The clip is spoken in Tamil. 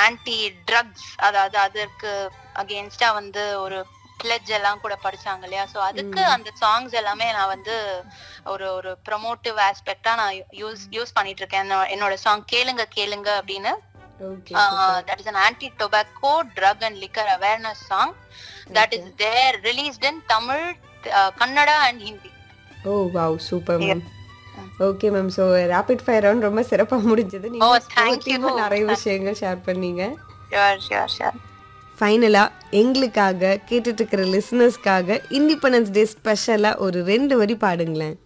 ஆன்டி ட்ரக்ஸ் அதாவது அதற்கு அகேன்ஸ்டா வந்து ஒரு பிளட்ஜ் எல்லாம் கூட படிச்சாங்க இல்லையா சோ அதுக்கு அந்த சாங்ஸ் எல்லாமே நான் வந்து ஒரு ஒரு ப்ரொமோட்டிவ் ஆஸ்பெக்டா நான் யூஸ் யூஸ் பண்ணிட்டு இருக்கேன் என்னோ- என்னோட சாங் கேளுங்க கேளுங்க அப்படின்னு okay that is an anti tobacco drug and liquor awareness song that is there released in tamil uh, kannada and hindi oh wow super ma'am okay ma'am so rapid fire round ரொம்ப சிறப்பா முடிஞ்சது நீங்க Oh, thank sportive ah you. நிறைய விஷயங்கள் ஷேர் பண்ணீங்க sure sure sure ஃபைனலா எங்களுக்காக கேட்டுட்டு இருக்கிற லிசனர்ஸ்க்காக இண்டிபெண்டன்ஸ் டே ஸ்பெஷலா ஒரு ரெண்டு வரி பாடுங்களேன்